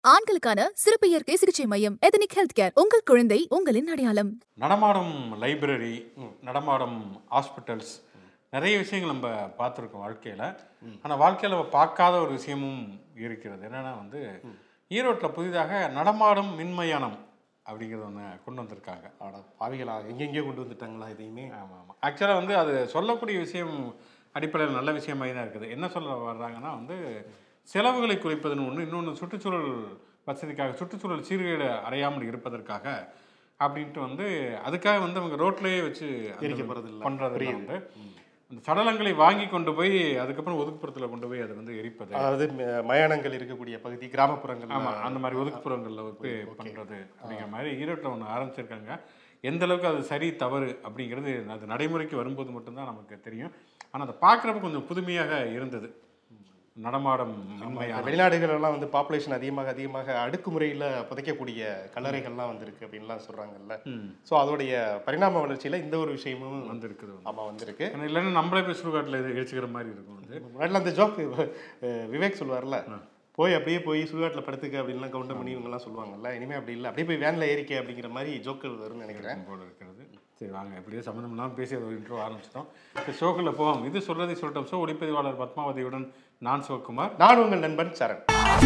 ஆண்களுக்கான சிறப்பு இயற்கை சிகிச்சை மையம் எதனிக் ஹெல்த் கேர் உங்கள் குழந்தை உங்களின் அடையாளம் நடமாடும் லைப்ரரி நடமாடும் ஹாஸ்பிட்டல்ஸ் நிறைய விஷயங்கள் நம்ம பார்த்துருக்கோம் வாழ்க்கையில் ஆனால் வாழ்க்கையில் நம்ம பார்க்காத ஒரு விஷயமும் இருக்கிறது என்னென்னா வந்து ஈரோட்டில் புதிதாக நடமாடும் மின்மயானம் அப்படிங்கிறத ஒன்று கொண்டு வந்திருக்காங்க ஆட பாவிகளா எங்கெங்கேயோ கொண்டு வந்துட்டாங்களா இதையுமே ஆமாம் ஆமாம் ஆக்சுவலாக வந்து அது சொல்லக்கூடிய விஷயம் அடிப்படையில் நல்ல விஷயமாக தான் இருக்குது என்ன சொல்ல வர்றாங்கன்னா வந்து செலவுகளை குறைப்பதுன்னு ஒன்று இன்னொன்று சுற்றுச்சூழல் வசதிக்காக சுற்றுச்சூழல் சீர்கேடு அடையாமல் இருப்பதற்காக அப்படின்ட்டு வந்து அதுக்காக வந்து அவங்க ரோட்லேயே வச்சு எரிக்க போறதில்ல. பண்ணுறது வந்து அந்த சடலங்களை வாங்கி கொண்டு போய் அதுக்கப்புறம் ஒதுக்குப்புறத்தில் கொண்டு போய் அதை வந்து எரிப்பது அதாவது ம- மயானங்கள் இருக்கக்கூடிய பகுதி கிராமப்புறங்கள் ஆமாம் அந்த மாதிரி ஒதுக்குப்புறங்களில் போய் பண்ணுறது அப்படிங்கிற மாதிரி ஈரோட்டில் ஒன்று ஆரம்பிச்சிருக்காங்க எந்த அளவுக்கு அது சரி தவறு அப்படிங்கிறது அது நடைமுறைக்கு வரும்போது மட்டும்தான் நமக்கு தெரியும் ஆனால் அதை பார்க்குறப்ப கொஞ்சம் புதுமையாக இருந்தது நடமாடும் மின்மையான வெளிநாடுகள் எல்லாம் வந்து பாப்புலேஷன் அதிகமாக அதிகமாக அடுக்குமுறையில் புதைக்கக்கூடிய கல்லறைகள்லாம் வந்திருக்கு அப்படின்லாம் சொல்றாங்கல்ல ஸோ அதோடைய பரிணாம வளர்ச்சியில இந்த ஒரு விஷயமும் வந்திருக்குது வந்து. ஆமா வந்திருக்கு ஏன்னா இல்லைன்னா நம்மளே போய் சுடுகாட்டில் இது எரிச்சுக்கிற மாதிரி இருக்கும் வந்து முன்னாடிலாம் அந்த ஜோக் விவேக் சொல்லுவார்ல போய் அப்படியே போய் சுடுகாட்டில் படுத்துக்க அப்படின்லாம் கவுண்டர் பண்ணி இவங்கெல்லாம் சொல்லுவாங்கல்ல இனிமே அப்படி இல்லை அப்படியே போய் வேனில் ஏறிக்க அப்படிங்கிற மாதிரி ஜோக்கள் வரும்னு நினைக்கிறேன் போல இருக்கிறது சரி வாங்க எப்படியோ சம்மந்தம் இல்லாமல் பேசி ஒரு இன்ட்ரோ ஆரம்பிச்சிட்டோம் இப்போ ஷோக்குள்ள போவோம் இது சொல்றதை சொல்லட்டும் ஷோ ஒளிப்பதிவாளர் பத்மாவதியுடன் நான் சிவகுமார் நான் உங்கள் நண்பன் சரண்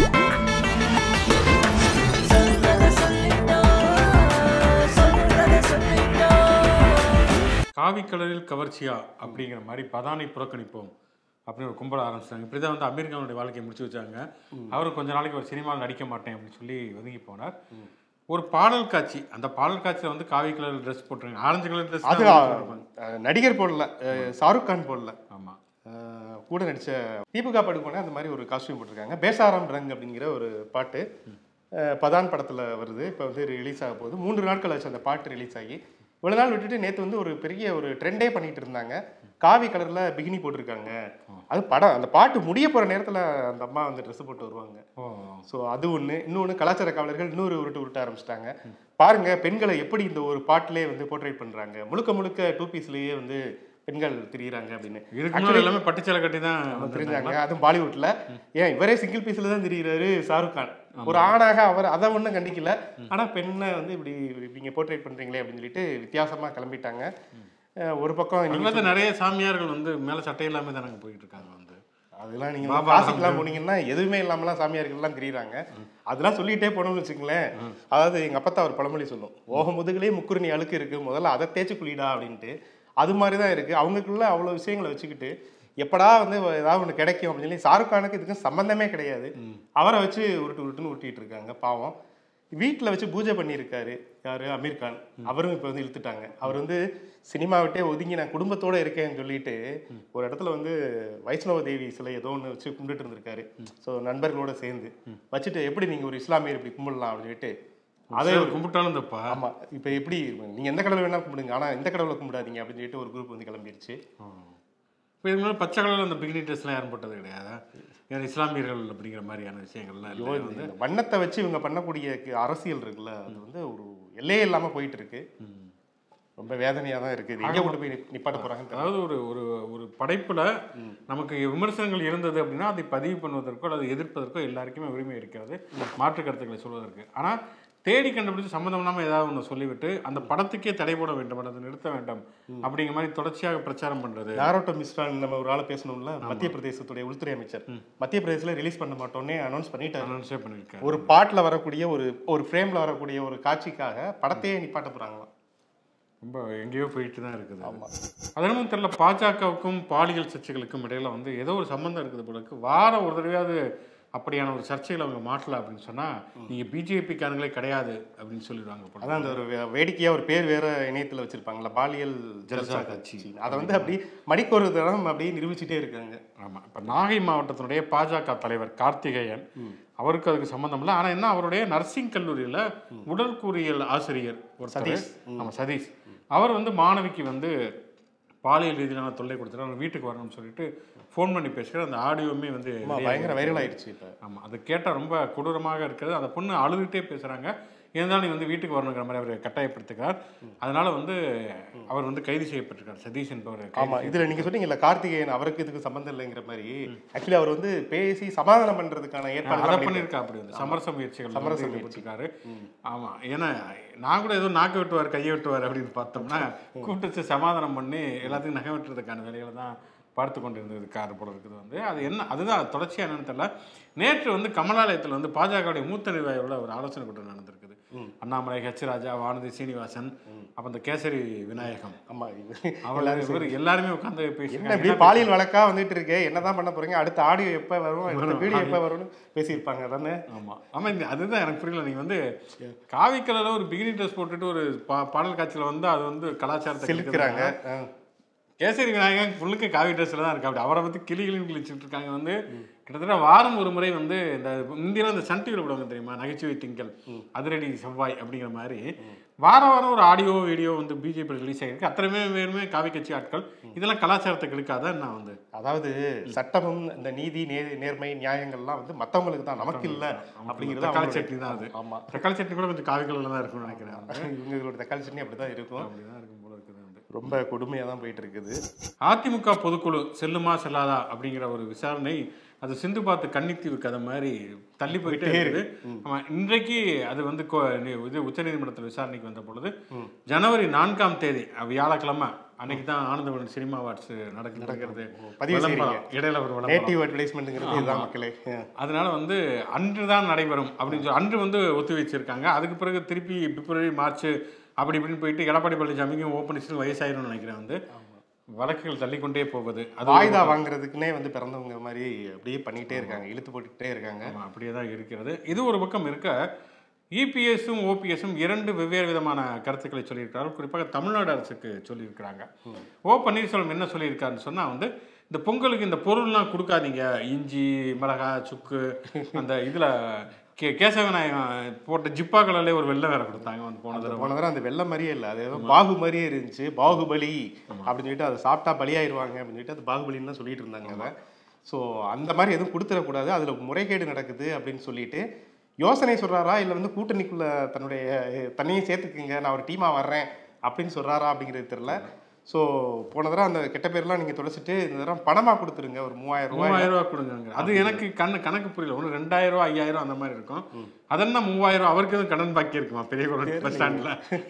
காவி கலரில் கவர்ச்சியா அப்படிங்கிற மாதிரி பதானை புறக்கணிப்போம் அப்படின்னு ஒரு கும்பல ஆரம்பிச்சிட்டாங்க இப்படி தான் வந்து அமீர் கானுடைய வாழ்க்கையை முடிச்சு வச்சாங்க அவரும் கொஞ்ச நாளைக்கு ஒரு சினிமாவில் நடிக்க மாட்டேன் அப்படின்னு சொல்லி ஒதுங்கி போனார் ஒரு பாடல் காட்சி அந்த பாடல் காட்சியில் வந்து காவி கலர் ட்ரெஸ் போட்டுருங்க ஆரஞ்சு கலர் ட்ரெஸ் அது அஹ், நடிகர் போடல அஹ், ஷாருக் கான் போடல ஆமாம் அஹ், கூட நடிச்ச தீபிகா படுகோனே அந்த மாதிரி ஒரு காஸ்டியூம் போட்டிருக்காங்க பேசாராம் ரங் அப்படிங்கிற ஒரு பாட்டு அஹ், பதான் படத்தில் வருது இப்போ வந்து ரிலீஸ் ஆக போகுது மூன்று நாட்கள் ஆச்சு அந்த பாட்டு ரிலீஸ் ஆகி இவ்வளோ நாள் விட்டுட்டு நேற்று வந்து ஒரு பெரிய ஒரு ட்ரெண்டே பண்ணிட்டு இருந்தாங்க காவி கலரில் பிகினி போட்டிருக்காங்க அது படம் அந்த பாட்டு முடிய போகிற நேரத்தில் அந்த அம்மா வந்து ட்ரெஸ் போட்டு வருவாங்க ஓ ஸோ அது ஒன்று இன்னொன்று கலாச்சார காவலர்கள் இன்னொரு உருட்டு உருட்ட ஆரம்பிச்சிட்டாங்க பாருங்க பெண்களை எப்படி இந்த ஒரு பாட்டிலே வந்து போர்ட்ரேட் பண்றாங்க முழுக்க முழுக்க டூ பீஸ்லயே வந்து பெண்கள் திரியிறாங்க அப்படின்னு இதுக்கு முன்னாடி எல்லாமே பட்டுச்சேலை கட்டி தான் வந்திருந்தாங்க. தெரிஞ்சாங்க அதுவும் பாலிவுட்ல ஏன் இவரே சிங்கிள் பீஸ்ல தான் திரியிறாரு ஷாருக் கான் ஒரு ஆணாக அவர் அதை ஒன்றும் கண்டிக்கல ஆனா பெண்ணை வந்து இப்படி நீங்க போர்ட்ரேட் பண்றீங்களே அப்படின்னு சொல்லிட்டு வித்தியாசமா கிளம்பிட்டாங்க அஹ் ஒரு பக்கம் நீங்க அங்கே நிறைய சாமியார்கள் வந்து மேலே சட்டை இல்லாமல் தானே போயிட்டு இருக்காங்க வந்து அதெல்லாம் நீங்க பாபா கிளாசிக்லாம் போனீங்கன்னா எதுவுமே இல்லாமலாம் சாமியார்கள்லாம் தெரியுறாங்க அதெல்லாம் சொல்லிட்டே போனோம்னு வச்சுங்களேன் அதாவது எங்க அப்பத்தா ஒரு பழமொழி சொல்லும் ஓக முதுகுலயே முக்குறுனி அழுக்கு இருக்கு முதல்ல அதை தேய்ச்சி குளிடா அப்படின்ட்டு அது மாதிரி தான் இருக்கு அவங்களுக்குள்ள அவ்வளோ விஷயங்களை வச்சுக்கிட்டு எப்படா வந்து ஏதாவது ஒன்று கிடைக்கும் அப்படின்னு சொல்லி ஷாருக் கானுக்கு இதுக்கும் சம்பந்தமே கிடையாது அவரை வச்சு உருட்டு உருட்டுன்னு உருட்டிட்டு இருக்காங்க பாவம் வீட்டில் வச்சு பூஜை பண்ணியிருக்காரு யாரு அமீர் கான் அவரும் இப்போ வந்து இழுத்துட்டாங்க அவர் வந்து சினிமா விட்டே ஒதுங்கி நான் குடும்பத்தோட இருக்கேன்னு சொல்லிட்டு ஒரு இடத்துல வந்து வைஷ்ணவ தேவி சிலை ஏதோ ஒன்று வச்சு கும்பிட்டுட்டு இருந்திருக்காரு ஸோ நண்பர்களோட சேர்ந்து வச்சுட்டு எப்படி நீங்கள் ஒரு இஸ்லாமியர் இப்படி கும்பிடலாம் அப்படின்னு சொல்லிட்டு அதை கும்பிட்டாலும் தப்பா ஆமா இப்போ எப்படி நீங்கள் எந்த கடவுளை வேணா கும்பிடுங்க ஆனால் இந்த கடவுளை கும்பிடாதீங்க அப்படின்னு சொல்லிட்டு ஒரு குரூப் வந்து கிளம்பிருச்சு இப்போ இது மாதிரி பச்சை கலரில் அந்த பிகினி ட்ரெஸ்லாம் யாரும் போட்டது கிடையாதா ஏன்னா இஸ்லாமியர்கள் அப்படிங்கிற மாதிரியான விஷயங்கள்லாம் இல்லை வந்து இந்த வண்ணத்தை வச்சு இவங்க பண்ணக்கூடிய கு- அரசியல் இருக்குல்ல அது வந்து ஒரு எல்லையே இல்லாமல் போயிட்டு இருக்கு ரொம்ப வேதனையாக தான் இருக்குது இது எங்கே கொண்டு போய் நி- நிப்பாட்ட போகிறாங்கன்னு தெரியல. அதாவது ஒரு ஒரு ஒரு படைப்புல நமக்கு விமர்சனங்கள் இருந்தது அப்படின்னா அதை பதிவு பண்ணுவதற்கோ அல்லது எதிர்ப்பதற்கோ எல்லாருக்குமே உரிமை இருக்கிறது மாற்று கருத்துக்களை சொல்வதற்கு ஆனா தேடி கண்டுபிடிச்சு சம்மந்தம் இல்லாமல் ஏதாவது ஒன்று சொல்லிவிட்டு அந்த படத்துக்கே தடை போட வேண்டும் அல்லது நிறுத்த வேண்டும் அப்படிங்கிற மாதிரி தொடர்ச்சியாக பிரச்சாரம் பண்றது நாரோட்டோ மிஸ்ரான் நம்ம ஒரு ஆளை பேசணும்ல மத்திய பிரதேசத்துடைய உள்துறை அமைச்சர் மத்திய பிரதேசத்தில் ரிலீஸ் பண்ண மாட்டோன்னே அனௌன்ஸ் பண்ணிட்டாரு அனௌன்ஸே பண்ணியிருக்காரு ஒரு பாட்டில் வரக்கூடிய ஒரு ஒரு ஃப்ரேமில் வரக்கூடிய ஒரு காட்சிக்காக படத்தையே நிப்பாட்ட போகிறாங்களாம் ரொம்ப எங்கேயோ போயிட்டு தான் இருக்குது அதனால தெரியல பாஜகவுக்கும் பாலியல் சர்ச்சைகளுக்கும் இடையில வந்து ஏதோ ஒரு சம்பந்தம் இருக்குது போல இருக்கு வாரம் ஒரு தடவையாவது அப்படியான ஒரு சர்ச்சைகளை அவங்க மாட்டல அப்படின்னு சொன்னா நீங்க பிஜேபி காரங்களே கிடையாது அப்படின்னு சொல்லிடுவாங்க போல அதான் அந்த ஒரு வே- வேடிக்கையா ஒரு பேர் வேற இணையத்தில் வச்சிருப்பாங்கல்ல பாலியல் ஜல்சா கட்சி அதை வந்து அப்படி மணிக்கு ஒரு தரம் அப்படியே நிரூபிச்சுட்டே இருக்காங்க ஆமா இப்ப நாகை மாவட்டத்தினுடைய பாஜக தலைவர் கார்த்திகேயன் அவருக்கு அதுக்கு சம்பந்தம் இல்லை ஆனா என்ன அவருடைய நர்சிங் கல்லூரியில உடற்கூறியல் ஆசிரியர் ஒரு சதீஷ். ஆமா சதீஷ் அவர் வந்து மாணவிக்கு வந்து பாலியல் ரீதியிலான தொல்லை கொடுத்துட்டு அவங்க வீட்டுக்கு வரணும்னு சொல்லிட்டு ஃபோன் பண்ணி பேசுகிற அந்த ஆடியோவுமே வந்து ஆமா, வெளியாகி பயங்கர வைரல் ஆயிடுச்சு இப்போ ஆமாம் அது கேட்டால் ரொம்ப கொடூரமாக இருக்கிறது அந்த பொண்ணு அழுதுகிட்டே பேசுகிறாங்க இருந்தாலும் நீ வந்து வீட்டுக்கு வரணுங்கிற மாதிரி அவர் கட்டாயப்படுத்துகிறார் அதனால வந்து அவர் வந்து கைது செய்யப்பட்டிருக்கார் சதீஷ் என்பவர் கைது ஆமா இதுல நீங்க சொன்னீங்கல்ல கார்த்திகேயன் அவருக்கு இதுக்கு சம்பந்தம் இல்லைங்கிற மாதிரி ஆக்சுவலி அவர் வந்து பேசி சமாதானம் பண்றதுக்கான அதை ஏற்பாடு பண்ணியிருக்கா அப்படி வந்து சமரச முயற்சிகள் சமரச சமரச முயற்சி. முயற்சிக்காரு ஆமா ஏன்னா நான் கூட ஏதோ நாக்கு வெட்டுவார் கையை வெட்டுவார் அப்படின்னு பார்த்தோம்னா கூப்பிட்டு வச்சு சமாதானம் பண்ணி எல்லாத்துக்கும் நகை வெட்டுறதுக்கான வேலைகளை தான் பார்த்து கொண்டிருந்தது கார் போல இருக்குது வந்து அது என்ன அதுதான் தொடர்ச்சியா என்னன்னு தெரியல நேற்று வந்து கமலாலயத்தில் வந்து பாஜகவுடைய மூத்த நிர்வாகிகளோட ஒரு ஆலோசனை கூட்டம் நடந்திருக்குது அண்ணாமலை ஹெச் ராஜா வானதி சீனிவாசன் அப்ப இந்த கேசரி விநாயகம் ஆமா இது அவர் இவர் எல்லாருமே உட்காந்து என்ன இப்படி பேசி பாலியல் வழக்கா வந்துட்டு இருக்கு என்னதான் பண்ண போறீங்க அடுத்த ஆடியோ எப்ப வரும் அடுத்த வீடியோ எப்ப வரும்னு பேசியிருப்பாங்க தானே ஆமா ஆமா இந்த அதுதான் எனக்கு புரியல நீங்க வந்து காவி கலர்ல ஒரு பிகினி ட்ரெஸ் போட்டுட்டு ஒரு பா- பாடல் காட்சியில வந்து அது வந்து கலாச்சாரத்தை செலுக்கிறாங்க கெடுக்குதுன்னா, கேசரி விநாயகன் ஃபுல்லுக்கு காவி ட்ரெஸ்ல தான் இருக்கு அப்படி அவரை பத்தி கிளி கிளின்னு கிழிச்சிட்டு இருக்காங்க வந்து கிட்டத்தட்ட வாரம் ஒரு முறை வந்து இந்த இந்தியில இந்த சன் டிவியில் விடுவாங்க தெரியுமா நகைச்சுவை திங்கள் அதிரடி செவ்வாய் அப்படிங்கிற மாதிரி வாரம் வாரம் ஒரு ஆடியோ வீடியோ வந்து பிஜேபி ரிலீஸ் ஆகிருக்கு அத்தனை பேருமே காவி கட்சி ஆட்கள் இதெல்லாம் கலாச்சாரத்தை கெடுக்காதான் நான் வந்து அதாவது சட்டமும் இந்த நீதி நே- நேர்மை நியாயங்கள்லாம் வந்து மத்தவங்களுக்கு தான் நமக்கு இல்ல அப்படிங்கிறது தக்காளி அவங்களுடைய- சட்னி தான் அது ஆமா தக்காளி சட்னி கூட கொஞ்சம் காவி கலர்ல தான் இருக்கும்னு நினைக்கிறேன் இவங்களோட தக்காளி சட்னி அப்படிதான் இருக்கும் அப்படிதான் இருக்கும் போல இருக்குது வந்து ரொம்ப கொடுமையா தான் போயிட்டு இருக்குது அதிமுக பொதுக்குழு செல்லுமா செல்லாதா அப்படிங்கிற ஒரு விசாரணை அது சிந்து பார்த்து கன்னித்தீவு கதை மாதிரி தள்ளி போயிட்டே இருக்குது ஆமா இன்றைக்கு அது வந்து கோ- நி- இது உச்சநீதிமன்றத்தில் விசாரணைக்கு வந்த பொழுது ஜனவரி நான்காம் தேதி அஹ், வியாழக்கிழமை அன்னைக்கு தான் ஆனந்தபுரம் சினிமா அவார்ட்ஸ் நடக்கு நடக்கிறது பதிவு விளம்பரம். இடையில ஒரு விளம்பரம் நேட்டிவ் அட்வர்டைஸ்மெண்ட்ங்கிறது இதுதான் மக்களே அதனால வந்து அன்று தான் நடைபெறும் அப்படின்னு சொல்லி அன்று வந்து ஒத்தி வச்சிருக்காங்க அதுக்கு பிறகு திருப்பி பிப்ரவரி மார்ச் அப்படி இப்படின்னு போயிட்டு எடப்பாடி பழனிசாமிக்கும் ஓப்பனிஸ்டும் வயசாயிரும்னு நினைக்கிறேன் வந்து வழக்குகள் தள்ளிக்கொண்டே போவது அது வாய்தா வாங்குறதுக்குன்னே வந்து பிறந்தவங்க மாதிரி அப்படியே பண்ணிட்டே இருக்காங்க இழுத்து போட்டுக்கிட்டே இருக்காங்க ஆமா, அப்படியே தான் இருக்கிறது இது ஒரு பக்கம் இருக்க இபிஎஸும் ஓபிஎஸும் இரண்டு வெவ்வேறு விதமான கருத்துக்களை சொல்லியிருக்கிறார்கள் குறிப்பாக தமிழ்நாடு அரசுக்கு சொல்லியிருக்கிறாங்க ஓ பன்னீர்செல்வம் என்ன சொல்லியிருக்காருன்னு சொன்னா வந்து இந்த பொங்கலுக்கு இந்த பொருள்லாம் கொடுக்காதீங்க இஞ்சி மிளகாய் சுக்கு அந்த இதுல கே கேசவநாயகம் போட்ட ஜிப்பா கலர்லேயே ஒரு வெள்ளை வேற கொடுத்தாங்க வந்து போன தடவை போன தடவை அந்த வெள்ளை மாதிரியே இல்லை அது ஏதோ பாகு மாதிரியே இருந்துச்சு பாகுபலி அப்படின்னு சொல்லிட்டு அதை சாப்பிட்டா பலியாயிருவாங்க அப்படின்னு சொல்லிட்டு அது பாகுபலின்னு தான் சொல்லிட்டு இருந்தாங்க அதை ஸோ அந்த மாதிரி எதுவும் கொடுத்துடக்கூடாது அதில் முறைகேடு நடக்குது அப்படின்னு சொல்லிட்டு யோசனை சொல்றாரா இல்லை வந்து கூட்டணிக்குள்ள தன்னுடைய அஹ், தன்னையும் சேர்த்துக்குங்க நான் ஒரு டீமாக வர்றேன் அப்படின்னு சொல்றாரா அப்படிங்கிறது தெரியல ஸோ போன தடவை அந்த கெட்ட பேர்லாம் நீங்கள் தொலைச்சிட்டு இந்த தடவை பணமாக கொடுத்துருங்க ஒரு மூவாயிரம் ரூபாய் மூவாயிரம் ரூபாய் கொடுங்க அது எனக்கு கண்ணு கணக்கு புரியல ஒன்று ரெண்டாயிரம் ரூபாய் ஐயாயிரம் அந்த மாதிரி இருக்கும் அதென்ன மூவாயிரம் அவருக்கு எதுவும் கடன் பாக்கி இருக்குமா பெரிய குளம் பஸ் ஸ்டாண்டில்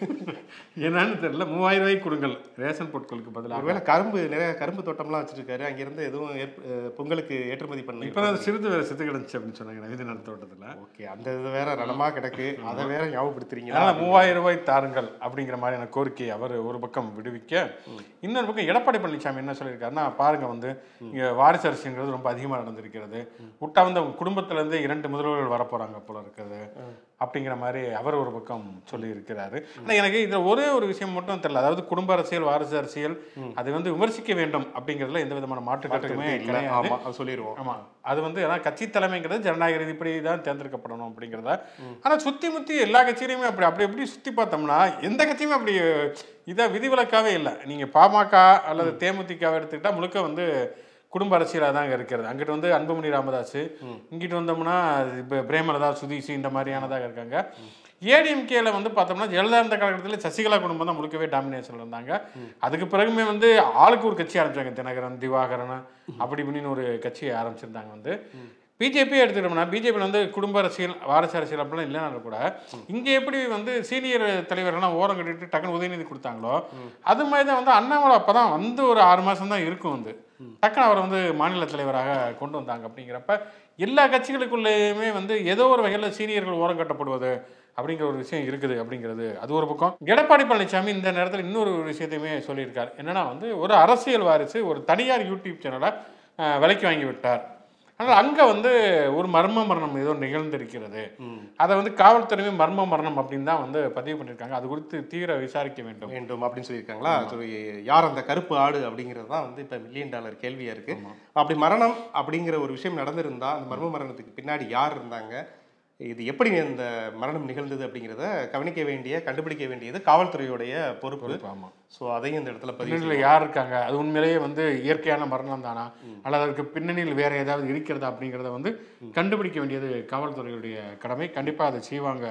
என்னன்னு தெரியல மூவாயிரம் ரூபாய்க்கு கொடுங்கள் ரேஷன் பொருட்களுக்கு பதிலாக ஒருவேளை கரும்பு நிறைய கரும்பு தோட்டம்லாம் வச்சிருக்காரு அங்கிருந்து எதுவும் ஏற்ப- அஹ், பொங்கலுக்கு ஏற்றுமதி பண்ணி இப்போதான் சிறிது வேற செத்து கிடந்துச்சு அப்படின்னு சொன்னாங்க நவீன தோட்டத்தில் ஓகே அந்த இது வேற ரணமா கிடக்கு அதை வேற ஞாபகப்படுத்துறீங்களா அதனால மூவாயிரம் ரூபாய் தாருங்கள் அப்படிங்கிற மாதிரியான கோரிக்கை அவர் ஒரு பக்கம் விடுவிக்க இன்னொரு பக்கம் எடப்பாடி பழனிசாமி என்ன சொல்லியிருக்காருன்னா பாருங்க வந்து இங்க வாரிசு அரசியங்கிறது ரொம்ப அதிகமாக நடந்திருக்கிறது விட்டா வந்து அவங்க குடும்பத்துல இருந்து இரண்டு முதல்வர்கள் வரப்போறாங்க போல இருக்குது அப்படிங்கிற மாதிரி அவர் ஒரு பக்கம் சொல்லி இருக்கிறாரு ஆனால் எனக்கு இதுல ஒரே ஒரு விஷயம் மட்டும் தெரியல அதாவது குடும்ப அரசியல் வாரிசு அரசியல் அதை வந்து விமர்சிக்க வேண்டும் அப்படிங்கிறதுல எந்த விதமான மாற்று கருத்துமே இல்ல கிடையாது ஆமா அது சொல்லிடுவோம் ஆமா அது வந்து ஏன்னா கட்சி தலைமைங்கிறது ஜனநாயக ரீதிப்படி தான் தேர்ந்தெடுக்கப்படணும் அப்படிங்கிறத ஆனா சுத்தி முத்தி எல்லா கட்சியிலையுமே அப்படி அப்படி எப்படி சுத்தி பார்த்தோம்னா எந்த கட்சியுமே அப்படி இதை விதிவிலக்காவே இல்லை நீங்க பாமக அல்லது தேமுதிகவை எடுத்துக்கிட்டா முழுக்க வந்து குடும்ப அரசியலாக தான் அங்கே இருக்கிறது அங்கிட்டு வந்து அன்புமணி ராமதாஸ் இங்கிட்டு வந்தோம்னா இப்போ பிரேமலதா சுதீஷ் இந்த மாதிரியானதாக இருக்காங்க ஏடிஎம்கேல வந்து பார்த்தோம்னா ஜெயலலிதா இருந்த காலகட்டத்தில் சசிகலா குடும்பம் தான் முழுக்கவே டாமினேஷன்ல இருந்தாங்க அதுக்கு பிறகுமே வந்து ஆளுக்கு ஒரு கட்சி ஆரம்பிச்சாங்க தினகரன் திவாகரன் அப்படி இப்படின்னு ஒரு கட்சியை ஆரம்பிச்சிருந்தாங்க வந்து பிஜேபி எடுத்துக்கிட்டோம்னா பிஜேபியில் வந்து குடும்ப அரசியல் வாரிசு அரசியல் அப்படிலாம் இல்லைனாலும் கூட இங்கே எப்படி வந்து சீனியர் தலைவர்கள்லாம் ஓரம் கட்டிட்டு டக்குன்னு உதயநிதி கொடுத்தாங்களோ அது மாதிரி தான் வந்து அண்ணாமலை அப்போ தான் வந்து ஒரு ஆறு மாதம் தான் இருக்கும் வந்து டக்குன்னு அவரை வந்து மாநில தலைவராக கொண்டு வந்தாங்க அப்படிங்கிறப்ப எல்லா கட்சிகளுக்குள்ளேயுமே வந்து ஏதோ ஒரு வகையில் சீனியர்கள் ஓரம் கட்டப்படுவது அப்படிங்கிற ஒரு விஷயம் இருக்குது அப்படிங்கிறது அது ஒரு பக்கம் எடப்பாடி பழனிசாமி இந்த நேரத்தில் இன்னொரு ஒரு விஷயத்தையுமே சொல்லியிருக்கார் என்னன்னா வந்து ஒரு அரசியல் வாரிசு ஒரு தனியார் யூடியூப் சேனலை அஹ், விலைக்கு வாங்கி விட்டார் ஆனால் அங்கே வந்து ஒரு மர்ம மரணம் ஏதோ நிகழ்ந்திருக்கிறது அதை வந்து காவல்துறையுமே மர்ம மரணம் அப்படின்னு தான் வந்து பதிவு பண்ணியிருக்காங்க அது குறித்து தீவிர விசாரிக்க வேண்டும் வேண்டும் அப்படின்னு சொல்லியிருக்காங்களா சொல்லி யார் அந்த கருப்பு ஆடு அப்படிங்கிறது தான் வந்து இப்போ மில்லியன் டாலர் கேள்வியா இருக்கு அப்படி மரணம் அப்படிங்கிற ஒரு விஷயம் நடந்திருந்தா அந்த மர்ம மரணத்துக்கு பின்னாடி யார் இருந்தாங்க இது எப்படி இந்த மரணம் நிகழ்ந்தது அப்படிங்கிறத கவனிக்க வேண்டிய கண்டுபிடிக்க வேண்டியது காவல்துறையுடைய பொறுப்பு ஆமாம் ஸோ அதையும் இந்த இடத்துல பதிவு பின்னணியில் யார் இருக்காங்க அது உண்மையிலேயே வந்து இயற்கையான மரணம் தானா அல்லது அதற்கு பின்னணியில் வேற ஏதாவது இருக்கிறதா அப்படிங்கிறத வந்து கண்டுபிடிக்க வேண்டியது காவல்துறையுடைய கடமை கண்டிப்பாக அதை செய்வாங்க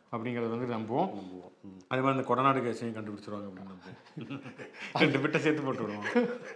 அப்படிங்கிறத வந்து நம்புவோம் அதே மாதிரி இந்த கொடநாடு கேஸையும் கண்டுபிடிச்சிருவாங்க அப்படின்னு நம்புவோம் ரெண்டு பிட்டை சேர்த்து போட்டு விடுவோம்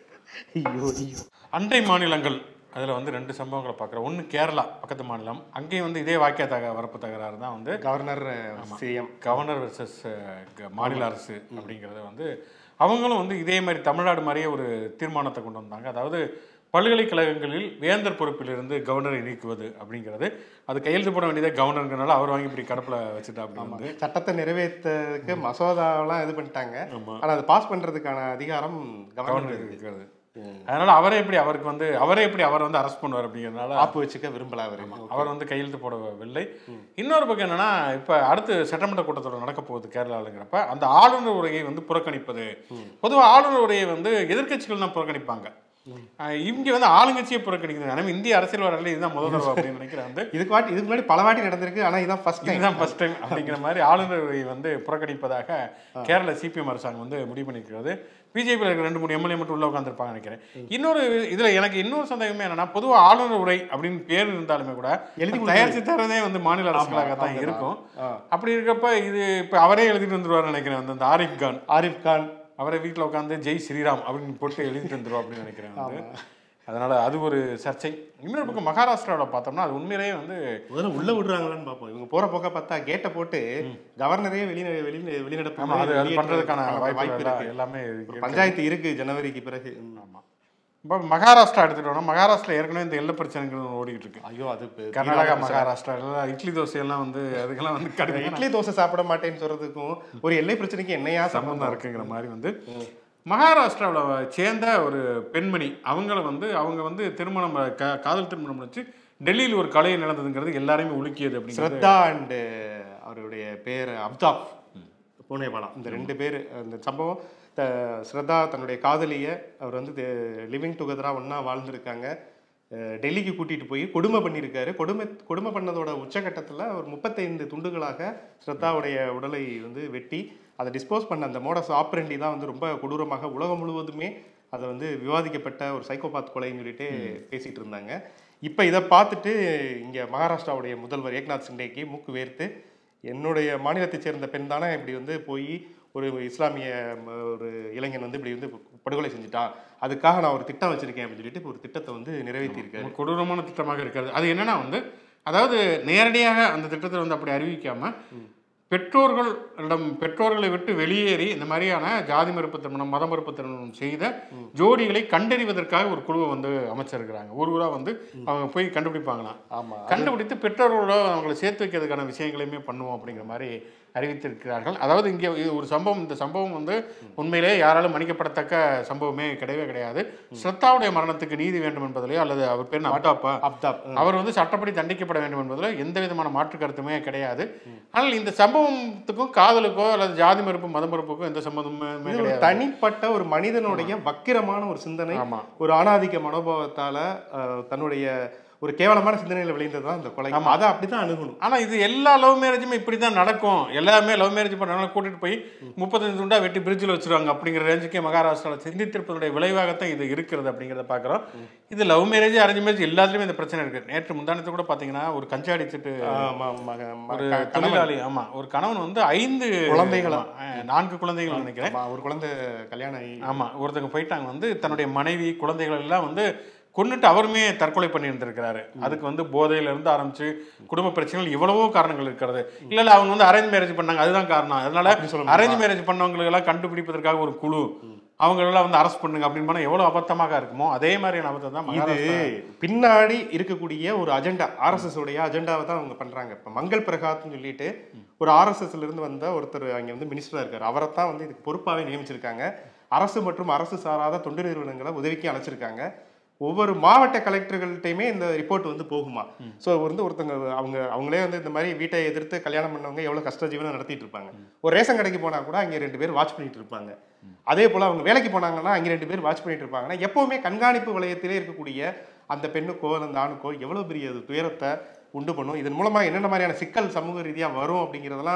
ஐயோ ஐயோ அண்டை மாநிலங்கள் அதில் வந்து ரெண்டு சம்பவங்களை பார்க்குறோம் ஒன்று கேரளா பக்கத்து மாநிலம் அங்கேயும் வந்து இதே வாக்கிய தக வரப்பு தகராறு தான் வந்து கவர்னர் சிஎம் கவர்னர் வெர்சஸ் மாநில அரசு அப்படிங்கிறத வந்து அவங்களும் வந்து இதே மாதிரி தமிழ்நாடு மாதிரியே ஒரு தீர்மானத்தை கொண்டு வந்தாங்க அதாவது பல்கலைக்கழகங்களில் வேந்தர் பொறுப்பிலிருந்து கவர்னரை நீக்குவது அப்படிங்கிறது அது கையெழுத்து போட வேண்டியதே கவர்னருங்கிறனால அவர் வாங்கி இப்படி கடப்பில் வச்சுட்டா அப்படி வந்து சட்டத்தை நிறைவேற்றதுக்கு மசோதாவெல்லாம் இது பண்ணிட்டாங்க ஆனா அதை பாஸ் பண்றதுக்கான அதிகாரம் கவர்னர் கவர்னர் இருக்கிறது அதனால அவரே எப்படி அவருக்கு வந்து அவரே எப்படி அவரை வந்து அரெஸ்ட் பண்ணுவார் அப்படிங்கிறதுனால ஆப்பு வச்சுக்க விரும்பல அவரு அவர் வந்து கையெழுத்து போடவில்லை இன்னொரு பக்கம் என்னன்னா இப்ப அடுத்து சட்டமன்ற கூட்டத்தொடர் நடக்க போகுது கேரளாலுங்கிறப்ப அந்த ஆளுநர் உரையை வந்து புறக்கணிப்பது பொதுவா ஆளுநர் உரையை வந்து எதிர்க்கட்சிகள் தான் புறக்கணிப்பாங்க அஹ் இங்க வந்து ஆளுங்கட்சியை புறக்கணிக்குது நம்ம இந்திய அரசியல் வரல இதுதான் முதல் தடவை அப்படின்னு நினைக்கிறேன் வந்து இதுக்கு வாட்டி இதுக்கு முன்னாடி பல வாட்டி நடந்திருக்கு ஆனா இதான் ஃபர்ஸ்ட் டைம் இதுதான் ஃபர்ஸ்ட் டைம் அப்படிங்கிற மாதிரி ஆளுநர் உரையை வந்து புறக்கணிப்பதாக கேரள சிபிஎம் அரசாங்கம் வந்து முடிவு பண்ணியிருக்கிறது பிஜேபியில் இருக்கிற ரெண்டு மூணு எம்எல்ஏ மட்டும் உள்ள உட்காந்துருப்பாங்க நினைக்கிறேன் இன்னொரு இதுல எனக்கு இன்னொரு சந்தேகமே என்னன்னா பொதுவா ஆளுநர் உரை அப்படின்னு பேர் இருந்தாலுமே கூட எழுதி எழுதி தயாரிச்சு தரதே வந்து மாநில அரசுகளாக தான் அவங்க இருக்கும் ஆ. அப்படி இருக்கப்ப இது இப்ப அவரே எழுதிட்டு வந்துருவாரு நினைக்கிறேன் வந்து அந்த ஆரிஃப் கான் ஆரிஃப் கான் அவரை வீட்டில் உட்காந்து ஜெய் ஸ்ரீராம் அப்படின்னு போட்டு எழுதிட்டு வந்துருவா அப்படின்னு நினைக்கிறேன் வந்து அதனால அது ஒரு சர்ச்சை இன்னொரு பக்கம் மகாராஷ்டிராவில் பார்த்தோம்னா அது உண்மையிலேயே வந்து முதல்ல உள்ள விடுறாங்களான்னு பார்ப்போம் இவங்க போற போக்க பார்த்தா கேட்டை போட்டு கவர்னரே வெளி வெளி வெளிநடப்பு ஆமா அது அது வெளியேற்ற பண்றதுக்கான வாய்ப்பு வாய்ப்பு இருக்கு இருக்கு எல்லாமே ஒரு இருக்கு. பஞ்சாயத்து இருக்கு ஜனவரிக்கு பிறகு ம். ஆமா இப்போ மகாராஷ்டிரா எடுத்துட்டோம்னா மகாராஷ்டிரா ஏற்கனவே இந்த எல்லை பிரச்சனைகள் ஓடிட்டு இருக்கு ஐயோ அது பெ- கர்நாடகா தீராத பிரச்சனை. மகாராஷ்டிரா எல்லாம் இட்லி தோசை எல்லாம் வந்து அதுக்கெல்லாம் வந்து கடுமையான இட்லி தோசை சாப்பிட மாட்டேன்னு சொல்றதுக்கும் ஒரு எல்லை பிரச்சனைக்கு என்னையா சம்பந்தம் சம்பந்தம் இருக்குங்கிற மாதிரி வந்து மகாராஷ்டிராவில் சேர்ந்த ஒரு பெண்மணி அவங்கள வந்து அவங்க வந்து திருமணம் கா- காதல் திருமணம் வச்சு டெல்லியில் ஒரு கலை நடந்ததுங்கிறது எல்லாரையுமே உலுக்கியது அப்படிங்கிறது ஸ்ரத்தா அண்ட் அவருடைய பேர் அப்தாப் பூனேவாலா இந்த ரெண்டு பேர் அந்த சம்பவம் த- ஸ்ரத்தா தன்னுடைய காதலிய அவர் வந்து லிவிங் டுகெதராக ஒன்றா வாழ்ந்திருக்காங்க அஹ் டெல்லிக்கு கூட்டிட்டு போய் கொடுமை பண்ணியிருக்காரு கொடுமை கொடுமை பண்ணதோட உச்சகட்டத்தில் ஒரு முப்பத்தைந்து துண்டுகளாக ஸ்ரத்தாவுடைய உடலை வந்து வெட்டி அதை டிஸ்போஸ் பண்ண அந்த மோடஸ் ஆப்ரண்டி தான் வந்து ரொம்ப கொடூரமாக உலகம் முழுவதுமே அதை வந்து விவாதிக்கப்பட்ட ஒரு சைக்கோபாத் கொலைன்னு சொல்லிட்டு பேசிட்டு இருந்தாங்க இப்போ இதை பார்த்துட்டு இங்கே மகாராஷ்டிராவுடைய முதல்வர் ஏக்நாத் சிண்டேக்கு மூக்கு வேர்த்து என்னுடைய மாநிலத்தைச் சேர்ந்த பெண் தானே இப்படி வந்து போய் ஒரு இஸ்லாமிய ம, ஒரு இளைஞன் வந்து இப்படி வந்து படுகொலை செஞ்சுட்டான் அதுக்காக நான் ஒரு திட்டம் வச்சிருக்கேன் அப்படின்னு சொல்லிட்டு இப்ப ஒரு திட்டத்தை வந்து நிறைவேற்றியிருக்காரு ஒரு கொடூரமான திட்டமாக இருக்கிறது அது என்னன்னா வந்து அதாவது நேரடியாக அந்த திட்டத்தை வந்து அப்படி அறிவிக்காம பெற்றோர்களிடம் பெற்றோர்களை விட்டு வெளியேறி இந்த மாதிரியான ஜாதி மறுப்பு திருமணம் மத மறுப்பு திருமணம் செய்த ஜோடிகளை கண்டறிவதற்காக ஒரு குழுவை வந்து அமைச்சிருக்கிறாங்க ஒரு ஊரா வந்து அவங்க போய் கண்டுபிடிப்பாங்களாம் ஆமா கண்டுபிடித்து பெற்றோர்களோட அவங்களை சேர்த்து வைக்கிறதுக்கான விஷயங்களையுமே பண்ணுவோம் அப்படிங்கிற மாதிரி அறிவித்திருக்கிறார்கள் அதாவது இங்கே இது ஒரு சம்பவம் இந்த சம்பவம் வந்து உண்மையிலேயே யாராலும் மன்னிக்கப்படத்தக்க சம்பவமே கிடையவே கிடையாது ஸ்ரத்தாவுடைய மரணத்துக்கு நீதி வேண்டும் என்பதிலே அல்லது அவர் பேர் அப்தாப்பா அப்தாப் அவர் வந்து சட்டப்படி தண்டிக்கப்பட வேண்டும் என்பதில் எந்த விதமான மாற்று கருத்துமே கிடையாது ஆனால் இந்த சம்பவத்துக்கும் காதலுக்கோ அல்லது ஜாதி மறுப்பு மத மறுப்புக்கும் எந்த சம்பந்தமுமே இது ஒரு கிடையாது தனிப்பட்ட ஒரு மனிதனுடைய வக்கிரமான ஒரு சிந்தனை ஆமா ஒரு ஆணாதிக்க மனோபாவத்தால அஹ், தன்னுடைய ஒரு கேவலமான சிந்தனையில விளைந்தது தான் இந்த கொலை அதை அப்படிதான் அணுகணும் ஆனா இது எல்லா லவ் மேரேஜுமே இப்படி தான் நடக்கும் எல்லாமே லவ் மேரேஜ் பண்ணனால கூட்டிட்டு போய் முப்பத்தஞ்சு துண்டா வெட்டி பிரிட்ஜில் வச்சிருவாங்க அப்படிங்கிற ரேஞ்சுக்கே மகாராஷ்டிராவில் சிந்தித்திருப்பதனுடைய விளைவாகத்தான் இது இருக்கிறது அப்படிங்கிறத பார்க்குறோம் இது லவ் மேரேஜ் அரேஞ்ச் மேரேஜ் எல்லாத்துலேயுமே இந்த பிரச்சனை இருக்கு நேற்று முந்தானத்து கூட பார்த்தீங்கன்னா ஒரு கஞ்சாடி திட்டு ஆமா, மக- ம- ஒரு க- கணவன். தொழிலாளி ஆமா ஒரு கணவன் வந்து ஐந்து குழந்தைகளா? ஆமா, அஹ், நான்கு குழந்தைகள் நினைக்கிறேன் ஆமா, ஒரு குழந்தை கல்யாணம் ஆகி ஆமா ஒருத்தங்க போயிட்டாங்க வந்து தன்னுடைய மனைவி குழந்தைகள் எல்லாம் வந்து கொன்னுட்டு அவருமே தற்கொலை பண்ணி இருந்திருக்கிறாரு அதுக்கு வந்து போதையில இருந்து ஆரம்பிச்சு குடும்ப பிரச்சனைகள் இவ்வளவோ காரணங்கள் இருக்கிறது இல்ல இல்ல அவங்க வந்து அரேஞ்ச் மேரேஜ் பண்ணாங்க அதுதான் காரணம் அதனால அப்படி சொல்ல அரேஞ்ச் மேரேஜ் பண்ணவங்களுக்கு எல்லாம் கண்டுபிடிப்பதற்காக ஒரு குழு அவங்க எல்லாம் வந்து அரெஸ்ட் பண்ணுங்க அப்படின்னு பண்ணா எவ்வளவு அபத்தமாக இருக்குமோ அதே மாதிரியான அபத்தம் தான் இது மகாராஷ்டிரா பின்னாடி இருக்கக்கூடிய ஒரு அஜெண்டா ஆர்எஸ்எஸ் உடைய அஜெண்டாவை தான் அவங்க பண்றாங்க இப்ப மங்கள் பிரகாத்னு சொல்லிட்டு ஒரு ஆர்எஸ்எஸ்ல இருந்து வந்த ஒருத்தர் அங்க வந்து மினிஸ்டரா இருக்காரு அவரை தான் வந்து இதுக்கு பொறுப்பாவே நியமிச்சிருக்காங்க அரசு மற்றும் அரசு சாராத தொண்டு நிறுவனங்களை உதவிக்கு அழைச்சிருக்காங்க ஒவ்வொரு மாவட்ட கலெக்டர்கள்ட்டையுமே இந்த ரிப்போர்ட் வந்து போகுமா ஸோ வந்து ஒருத்தங்க அவங்க அவங்களே வந்து இந்த மாதிரி வீட்டை எதிர்த்து கல்யாணம் பண்ணவங்க எவ்வளோ கஷ்ட ஜீவனம் நடத்திட்டு இருப்பாங்க ஒரு ரேஷன் கடைக்கு போனா கூட அங்கே ரெண்டு பேர் வாட்ச் பண்ணிட்டு இருப்பாங்க அதே போல அவங்க வேலைக்கு போனாங்கன்னா அங்கே ரெண்டு பேர் வாட்ச் பண்ணிட்டு இருப்பாங்கன்னா எப்பவுமே கண்காணிப்பு வளையத்திலே இருக்கக்கூடிய அந்த பெண்ணுக்கோ அந்த ஆணுக்கோ எவ்வளவு பெரிய அது துயரத்தை உண்டு பண்ணும் இதன் மூலமா என்னென்ன மாதிரியான சிக்கல் சமூக ரீதியா வரும் அப்படிங்கிறதெல்லாம்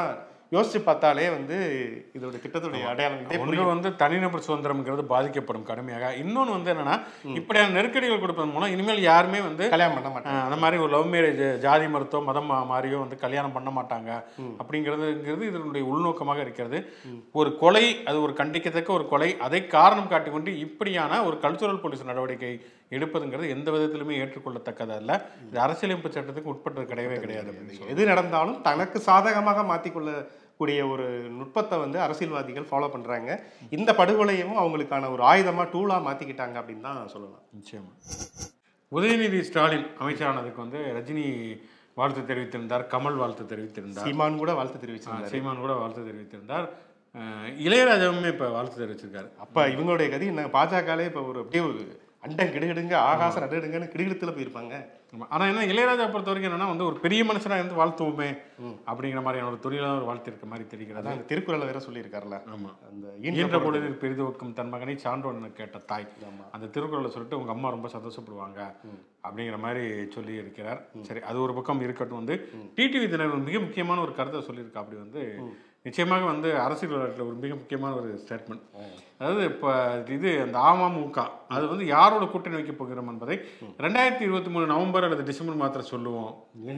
யோசிச்சு பார்த்தாலே வந்து இதோட திட்டத்துடைய அடையாளம் இதே ஒன்று புரியும். வந்து தனிநபர் சுதந்திரம்ங்கிறது பாதிக்கப்படும் கடுமையாக இன்னொன்று வந்து என்னன்னா இப்படியான நெருக்கடிகள் கொடுப்பதன் மூலம் இனிமேல் யாருமே வந்து கல்யாணம் பண்ண மாட்டாங்க அஹ், அந்த மாதிரி ஒரு லவ் மேரேஜ் ஜாதி மருத்துவம் மதம் மா- மாறியோ வந்து கல்யாணம் பண்ண மாட்டாங்க அப்படிங்கிறதுங்கிறது இதனுடைய உள்நோக்கமாக இருக்கிறது ஒரு கொலை அது ஒரு கண்டிக்கத்தக்க ஒரு கொலை அதை காரணம் காட்டிக்கொண்டு இப்படியான ஒரு கல்ச்சுரல் போலீஸ் நடவடிக்கை எடுப்பதுங்கிறது எந்த விதத்திலுமே ஏற்றுக்கொள்ளத்தக்கது அல்ல இது அரசியலமைப்பு சட்டத்துக்கு உட்பட்டது கிடையவே கிடையாது அப்படின்னு சொல்லி எது நடந்தாலும் தனக்கு சாதகமாக மாற்றிக்கொள்ளக்கூடிய ஒரு நுட்பத்தை வந்து அரசியல்வாதிகள் ஃபாலோ பண்றாங்க இந்த படுகொலையும் அவங்களுக்கான ஒரு ஆயுதமா டூலா மாத்திக்கிட்டாங்க அப்படின்னு தான் சொல்லலாம் நிச்சயமா உதயநிதி ஸ்டாலின் அமைச்சரானதுக்கு வந்து ரஜினி வாழ்த்து தெரிவித்திருந்தார் கமல் வாழ்த்து தெரிவித்திருந்தார் சீமான் கூட வாழ்த்து ஆ, தெரிவிச்சிருந்தாரு சீமான் கூட வாழ்த்து தெரிவித்திருந்தார் அஹ், இளையராஜாவுமே இப்போ வாழ்த்து தெரிவிச்சிருக்காரு அப்ப இவங்களுடைய கதி என்ன பாஜகலே இப்ப ஒரு அப்படியே ஒரு அண்டம் கிடுகிடுங்க ஆகாசம் நடுடுங்கன்னு கிடுகிடுத்துல போயிருப்பாங்க ஆமா. ஆனா என்ன இளையராஜா பொறுத்த வரைக்கும் என்னன்னா வந்து ஒரு பெரிய மனுஷனா இருந்து வாழ்த்துவோமே அப்படிங்கிற மாதிரியான ஒரு தொழிலான ஒரு வாழ்த்து இருக்க மாதிரி தெரிகிறது அதான் அந்த திருக்குறளை வேற சொல்லியிருக்காருல்ல ஆமா அந்த ஈன்ற ஈன்ற பொழுதில் பெரிதுவக்கும் தன் மகனை சான்றோன்னு கேட்ட தாய் அந்த திருக்குறளை சொல்லிட்டு உங்க அம்மா ரொம்ப சந்தோஷப்படுவாங்க அப்படிங்கிற மாதிரி சொல்லி இருக்கிறார் சரி அது ஒரு பக்கம் இருக்கட்டும் வந்து டிடிவி தினகரன் மிக முக்கியமான ஒரு கருத்தை சொல்லியிருக்கா அப்படி வந்து நிச்சயமாக வந்து அரசியல் வரலாற்றில் ஒரு மிக முக்கியமான ஒரு ஸ்டேட்மெண்ட் அதாவது இப்போ இது அந்த அமமுக அது வந்து யாரோட கூட்டணி வைக்க போகிறோம் என்பதை ரெண்டாயிரத்தி இருபத்தி மூணு நவம்பர் அல்லது டிசம்பர் மாத்திரம் சொல்லுவோம்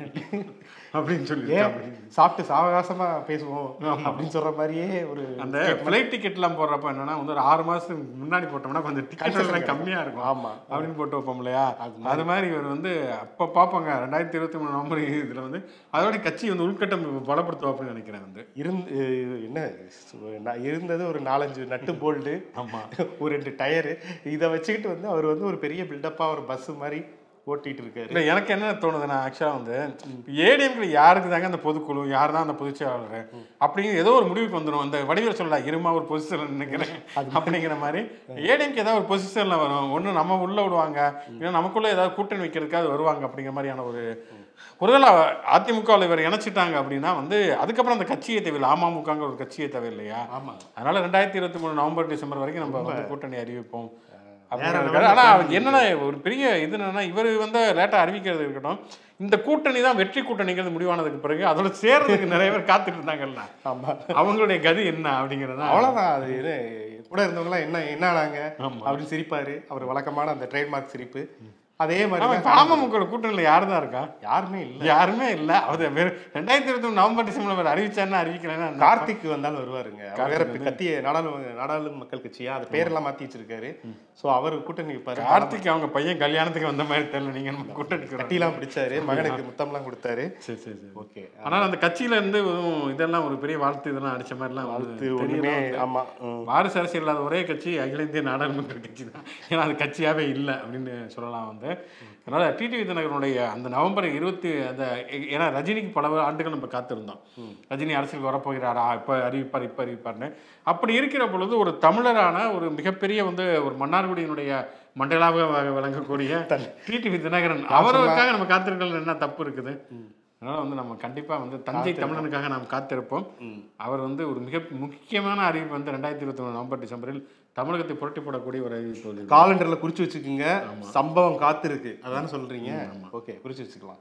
அப்படின்னு சொல்லி ஏன் சாப்பிட்டு சாவகாசமா பேசுவோம் அப்படின்னு சொல்ற மாதிரியே ஒரு அந்த ஃப்ளைட் டிக்கெட்லாம் போடுறப்ப என்னன்னா வந்து ஒரு ஆறு மாசத்துக்கு முன்னாடி போட்டோம்னா கொஞ்சம் டிக்கெட் எல்லாம் கம்மியா இருக்கும் ஆமா அப்படின்னு போட்டு வைப்போம் இல்லையா அது மாதிரி இவர் வந்து அப்போ பார்ப்பாங்க ரெண்டாயிரத்தி இருபத்தி மூணு நவம்பர் இதில் வந்து அதோட கட்சி வந்து உள்கட்டமைப்பு பலப்படுத்துவோம் அப்படின்னு நினைக்கிறேன் வந்து இருந்து என்ன சு- நான் இருந்தது ஒரு நாலஞ்சு நட்டு போல்டு ஆமா ஒரு ரெண்டு டயரு இதை வச்சுக்கிட்டு வந்து அவர் வந்து ஒரு பெரிய பில்டப்பா ஒரு பஸ் மாதிரி ஓட்டிட்டு இருக்காரு இல்லை எனக்கு என்ன தோணுதுன்னா ஆக்சுவலாக வந்து ஏடிஎம்கில் யாருக்கு தாங்க அந்த பொதுக்குழு யார் தான் அந்த பொதுச்செயலாளர் அப்படிங்கிற ஏதோ ஒரு முடிவுக்கு வந்துடும் அந்த வடிவில் சொல்லலாம் இருமா ஒரு பொசிஷன் நினைக்கிறேன் அப்படிங்கிற மாதிரி ஏடிஎம்க்கு ஏதாவது ஒரு பொசிஷனில் வரும் ஒன்று நம்ம உள்ள விடுவாங்க இல்லை நமக்குள்ள ஏதாவது கூட்டணி வைக்கிறதுக்காக வருவாங்க அப்படிங்கிற மாதிரியான ஒரு ஒருவேளை அதிமுகவில் இவர் இணைச்சிட்டாங்க அப்படின்னா வந்து அதுக்கப்புறம் அந்த கட்சியை தேவையில்லை அமமுகங்கிற ஒரு கட்சியை தேவையில்லையா ஆமா அதனால ரெண்டாயிரத்தி இருபத்தி மூணு நவம்பர் டிசம்பர் வரைக்கும் நம்ம வந்து கூட்டணி அறிவிப்போம் வேற அப்படின்னு level ஆனா planning என்னன்னா ஒரு பெரிய இது என்னன்னா இவர் வந்து லேட்டா அறிவிக்கிறது இருக்கட்டும் இந்த கூட்டணி தான் வெற்றி கூட்டணிங்கிறது முடிவானதுக்கு பிறகு அதோட சேர்றதுக்கு நிறைய பேர் காத்துட்டு இருந்தாங்கல்ல ஆமா அவங்களுடைய கதி என்ன அப்படிங்கிறது அவ்வளவுதான் அது இது கூட இருந்தவங்கலாம் என்ன என்ன ஆனாங்க ஆமா. அப்படின்னு சிரிப்பாரு அவர் வழக்கமான அந்த ட்ரேட்மார்க் சிரிப்பு அதே ஆமா மாதிரி இப்ப அமமுக கூட்டணியில யாரு தான் இருக்கா யாருமே இல்ல யாருமே இல்ல அது வெறும் ரெண்டாயிரத்தி இருபத்தி மூணு நவம்பர் டிசம்பர் அவர் அறிவிச்சாருன்னா அறிவிக்கலைன்னா என்ன? கார்த்திக் வந்தாலும் வருவாருங்க அவர் வேற இப்ப கத்திய நாடாளு நாடாளு மக்கள் கட்சியா அது பேரெல்லாம் மாத்தி வச்சிருக்காரு சோ அவர் கூட்டணி வைப்பாரு கார்த்திக் அவங்க பையன் கல்யாணத்துக்கு வந்த மாதிரி தெரியல நீங்க நம்ம கூட்டணிக்கு வரணும். கட்டிலாம் பிடிச்சாரு மகனுக்கு முத்தம்லாம் கொடுத்தாரு சரி சரி சரி ஓகே ஆனால் அந்த கட்சியில இருந்து வெறும் இதெல்லாம் ஒரு பெரிய வாழ்த்து இதெல்லாம் அடிச்ச மாதிரிலாம் வந்து இது ஒண்ணுமே தெரியல. ஆமா ம். வாரிசு அரசியல் இல்லாத ஒரே கட்சி அகில இந்திய நாடாளுமன்ற கட்சி தான் ஏன்னா அது கட்சியாவே இல்லை அப்படின்னு சொல்லலாம் வந்து அதனால டிடிவி தினகரனுடைய அந்த நவம்பர் இருபத்தி அந்த ஏன்னா ரஜினிக்கு பல ஆண்டுகள் நம்ம காத்திருந்தோம் ரஜினி அரசியலுக்கு வரப்போகிறாரா இப்போ அறிவிப்பார் இப்போ அறிவிப்பார்னு அப்படி இருக்கிற பொழுது ஒரு தமிழரான ஒரு மிகப்பெரிய வந்து ஒரு மன்னார்குடியினுடைய மண்டலாக விளங்கக்கூடிய டிடிவி தினகரன் அவருக்காக நம்ம காத்திருக்கிறது என்ன தப்பு இருக்குது அதனால வந்து நம்ம கண்டிப்பா வந்து தஞ்சை தமிழனுக்காக நாம் காத்திருப்போம் அவர் வந்து ஒரு மிக முக்கியமான அறிவிப்பு வந்து ரெண்டாயிரத்தி இருபத்தி மூணு நவம்பர் டிசம்பரில் தமிழகத்தை புரட்டி போடக்கூடிய ஒரு அறிவிப்பு வந்து காலண்டர்ல குறிச்சு வச்சுக்கோங்க சம்பவம் காத்து இருக்கு அதானே சொல்றீங்க ஓகே குறிச்சு வச்சுக்கலாம்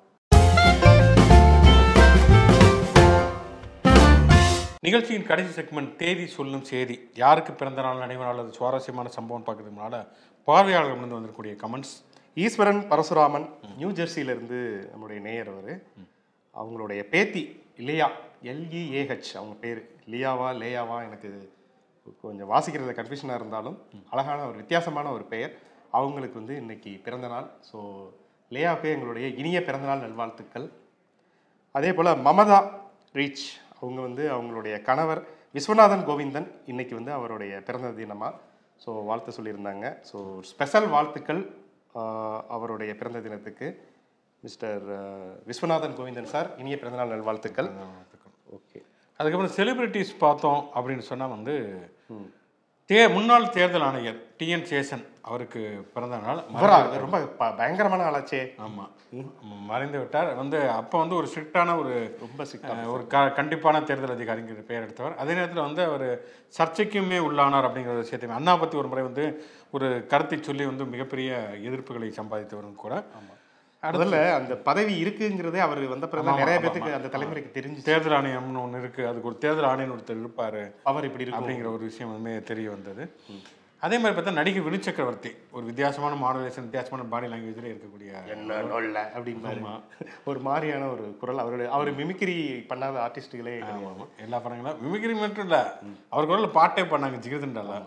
நிகழ்ச்சியின் கடைசி செக்மெண்ட் தேதி சொல்லும் செய்தி யாருக்கு பிறந்த நாள் நினைவு நாள் அது சுவாரஸ்யமான சம்பவம் பார்க்கறதுக்கு முன்னால பார்வையாளர்கள் வந்து வந்திருக்கக்கூடிய கமெண்ட்ஸ் ஈஸ்வரன் பரசுராமன் நியூ ஜெர்சியில இருந்து நம்முடைய நேயர் அவர் அவங்களுடைய பேத்தி லியா எல்இஏஹெச் அவங்க பேர் லியாவா லேயாவா எனக்கு கொஞ்சம் வாசிக்கிறதுல கன்ஃபியூஷனாக இருந்தாலும் அழகான ஒரு வித்தியாசமான ஒரு பெயர் அவங்களுக்கு வந்து இன்னைக்கு பிறந்த நாள் ஸோ லேயாவுக்கு எங்களுடைய இனிய பிறந்தநாள் நல்வாழ்த்துக்கள் அதே போல் மமதா ரீச் அவங்க வந்து அவங்களுடைய கணவர் விஸ்வநாதன் கோவிந்தன் இன்னைக்கு வந்து அவருடைய பிறந்த தினமாக ஸோ வாழ்த்து சொல்லியிருந்தாங்க ஸோ ஸ்பெஷல் வாழ்த்துக்கள் ஆஹ், அவருடைய பிறந்த தினத்துக்கு மிஸ்டர் விஸ்வநாதன் கோவிந்தன் சார் இனிய பிறந்தநாள் நல்வாழ்த்துக்கள் ஓகே அதுக்கப்புறம் செலிபிரிட்டிஸ் பார்த்தோம் அப்படின்னு சொன்னா வந்து தே முன்னாள் தேர்தல் ஆணையர் டிஎன் சேஷன் அவருக்கு பிறந்த நாள் அவரா இவர் ரொம்ப ப- பயங்கரமான ஆளாச்சே ஆமா மறைந்து விட்டார் வந்து அப்போ வந்து ஒரு ஸ்ட்ரிக்டான ஒரு ரொம்ப சிக்கா அஹ், ஒரு க கண்டிப்பான தேர்தல் அதிகாரிங்கிற பெயர் எடுத்தவர் அதே நேரத்தில் வந்து அவர் சர்ச்சைக்குமே உள்ளானார் அப்படிங்கிற ஒரு விஷயத்தையும் அண்ணா பற்றி ஒரு முறை வந்து ஒரு கருத்தை சொல்லி வந்து மிகப்பெரிய எதிர்ப்புகளை சம்பாதித்தவரும் கூட முதல்ல அந்த பதவி இருக்குங்கிறதே அவர் வந்த பிறகு ஆமா, நிறைய ஆமா, பேத்துக்கு ஆமா. அந்த தலைமுறைக்கு தெரிஞ்சு தேர்தல் ஆணையம்னு ஒன்று இருக்கு அதுக்கு ஒரு தேர்தல் ஆணையர் ஒருத்தர் இருப்பாரு அவர் இப்படி இருக்கும் அப்படிங்கிற ஒரு விஷயம் வந்து தெரிய வந்தது அதே மாதிரி பார்த்தா நடிகை வினு சக்கரவர்த்தி ஒரு வித்தியாசமான மாடுலேஷன் வித்தியாசமான பாடி லாங்குவேஜில் இருக்கக்கூடிய என்ன நொல்ல அப்படிம்பாரு ஒரு மாதிரியான ஒரு குரல் அவருடைய அவர் மிமிக்ரி பண்ணாத ஆர்டிஸ்டுகளே ஆமா, ஆமா. எல்லா படங்களும் மிமிக்ரி மட்டும் இல்லை அவர் குரல்ல பாட்டே பண்ணாங்க ஜிகிருதண்டால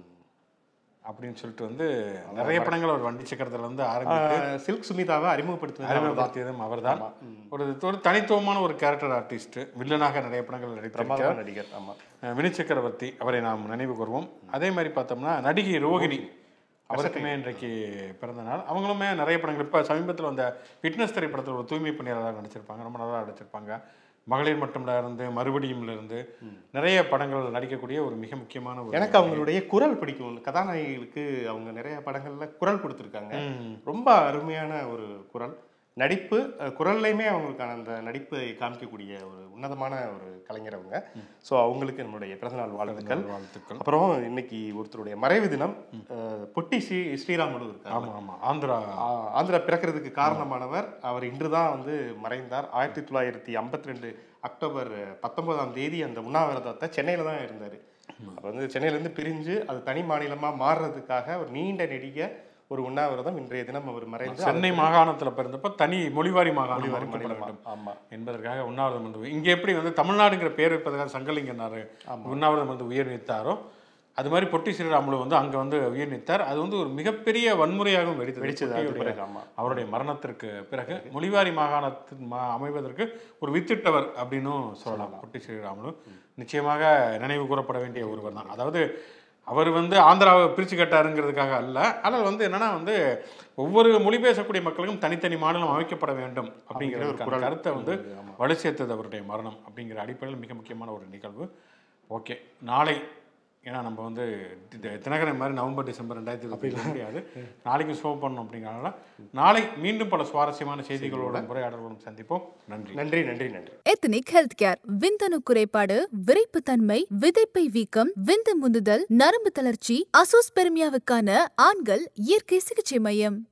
அப்படின்னு சொல்லிட்டு வந்து நிறைய படங்கள் அவர் வண்டி சக்கரத்தில் வந்து ஆரம்பித்து சில்க் சுமிதாவை அறிமுகப்படுத்தினது அவர்தான். அறிமுகப்படுத்தியதும் அவர்தான் ஒரு ஒரு தனித்துவமான ஒரு கேரக்டர் ஆர்டிஸ்ட் வில்லனாக நிறைய படங்கள் நடித்திருக்கிறார் பிரமாதமான நடிகர் ஆமா அஹ் வினு சக்கரவர்த்தி அவரை நாம் நினைவு கூறுவோம் அதே மாதிரி பார்த்தோம்னா நடிகை ரோகிணி அவருக்குமே இன்றைக்கு பிறந்த நாள் அவங்களுமே நிறைய படங்கள் இப்போ சமீபத்தில் வந்த ஃபிட்னஸ் திரைப்படத்தில் ஒரு தூய்மை பணியாளராக நடிச்சிருப்பாங்க ரொம்ப நல்லா நடிச்சிருப்பாங்க மகளிர் மட்டும்ல இருந்து மறுபடியும்ல இருந்து நிறைய படங்கள் நடிக்கக்கூடிய ஒரு மிக முக்கியமான ஒரு எனக்கு அவங்களுடைய குரல் பிடிக்கும் கதாநாயகிகளுக்கு அவங்க நிறைய படங்கள்ல குரல் கொடுத்துருக்காங்க ம். ரொம்ப அருமையான ஒரு குரல் நடிப்பு அஹ், குரல்லையுமே அவங்களுக்கான அந்த நடிப்பை காமிக்கக்கூடிய ஒரு உன்னதமான ஒரு கலைஞர் அவங்க ஸோ அவங்களுக்கு நம்மளுடைய பிறந்தநாள் வாழ்த்துக்கள் வாழ்த்துக்கள் அப்புறம் இன்னைக்கு ஒருத்தருடைய மறைவு தினம் அஹ், பொட்டி ஸ்ரீ ஸ்ரீராமுலு இருக்காங்க ஆமா ஆமா ஆந்திரா ஆ- ஆந்திரா பிறக்கிறதுக்கு காரணமானவர் அவர் இன்று தான் வந்து மறைந்தார் ஆயிரத்தி தொள்ளாயிரத்தி ஐம்பத்தி ரெண்டு அக்டோபர் பத்தொன்பதாம் தேதி அந்த உண்ணாவிரதத்தை சென்னையில் தான் இருந்தார் அவர் வந்து சென்னையிலேருந்து பிரிஞ்சு அது தனி மாநிலமாக மாறுறதுக்காக ஒரு நீண்ட நெடிய ஒரு உண்ணாவிரதம் இன்றைய தினம் அவர் மறைந்து சென்னை மாகாணத்துல பிறந்தப்ப தனி மொழிவாரி மாகாணம் மொழிவாரி அமைக்கப்பட மாநிலமா. வேண்டும் ஆமா என்பதற்காக உண்ணாவிரதம் வந்து இங்க எப்படி வந்து தமிழ்நாடுங்கிற பேர் வைப்பதற்காக சங்கலிங்கனார் உண்ணாவிரதம் வந்து உயர் நீத்தாரோ அது மாதிரி பொட்டி ஸ்ரீராமுலு வந்து அங்க வந்து உயர் நீத்தார் அது வந்து ஒரு மிகப்பெரிய வன்முறையாகவும் வெடித்தது வெடிச்சது அதுக்கு பொட்டியுடைய பிறகு ஆமா அவருடைய மரணத்திற்கு பிறகு மொழிவாரி மாகாணத்தின் மா- அமைவதற்கு ஒரு வித்திட்டவர் அப்படின்னும் சொல்லலாம் பொட்டி ஸ்ரீராமுலு நிச்சயமாக நினைவு கூறப்பட வேண்டிய ஒருவர் தான் அதாவது அவர் வந்து ஆந்திராவை பிரித்து கட்டாருங்கிறதுக்காக அல்ல ஆனால் வந்து என்னன்னா வந்து ஒவ்வொரு மொழி பேசக்கூடிய மக்களுக்கும் தனித்தனி மாநிலம் அமைக்கப்பட வேண்டும் அப்படிங்கிற ஒரு குரல். கருத்தை வந்து வலு சேர்த்தது அவருடைய மரணம் அப்படிங்கிற அடிப்படையில் மிக முக்கியமான ஒரு நிகழ்வு ஓகே நாளை ஏன்னா நம்ம வந்து தி- தினகரன் மாதிரி நவம்பர் டிசம்பர் ரெண்டாயிரத்தி இருபத்தி முடியாது நாளைக்கு ஷோ பண்ணணும் அப்படிங்கிறனால நாளை மீண்டும் பல சுவாரஸ்யமான செய்திகளோடும் உரையாடல்களும் சந்திப்போம் நன்றி நன்றி நன்றி நன்றி எத்தனிக் ஹெல்த் கேர் விந்தணு குறைபாடு விரைப்புத்தன்மை விதைப்பை வீக்கம் விந்து முந்துதல் நரம்பு தளர்ச்சி அசோஸ்பெர்மியாவுக்கான ஆண்கள் இயற்கை சிகிச்சை மையம்